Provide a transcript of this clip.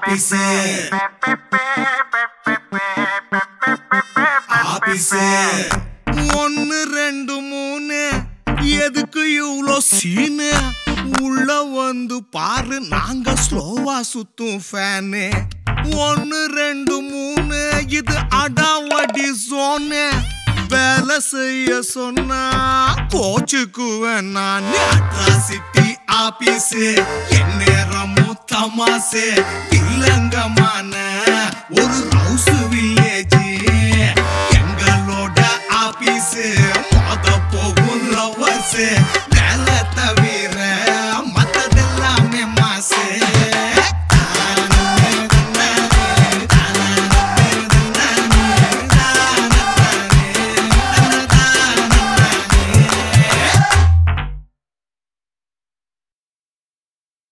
office office ஒன்னு ரெண்டு மூணு எதுக்கு இவ்ளோ சீனு உள்ள வந்து பாரு நாங்க ஸ்லோவா சுத்தும் ஃபேனு ஒன்னு ரெண்டு மூணு இது அடாவடி சோனு வேலை செய்ய சொன்னா கோச்சுக்குவேன் நான் அட்ராசிட்டி ஆபீஸு எந்நேரமும் தமாசு இல்லங்கமான ஒரு ரவுஸ் வில்லேஜ் எங்களோட ஆபீஸு மொத போகும் லவர்ஸ்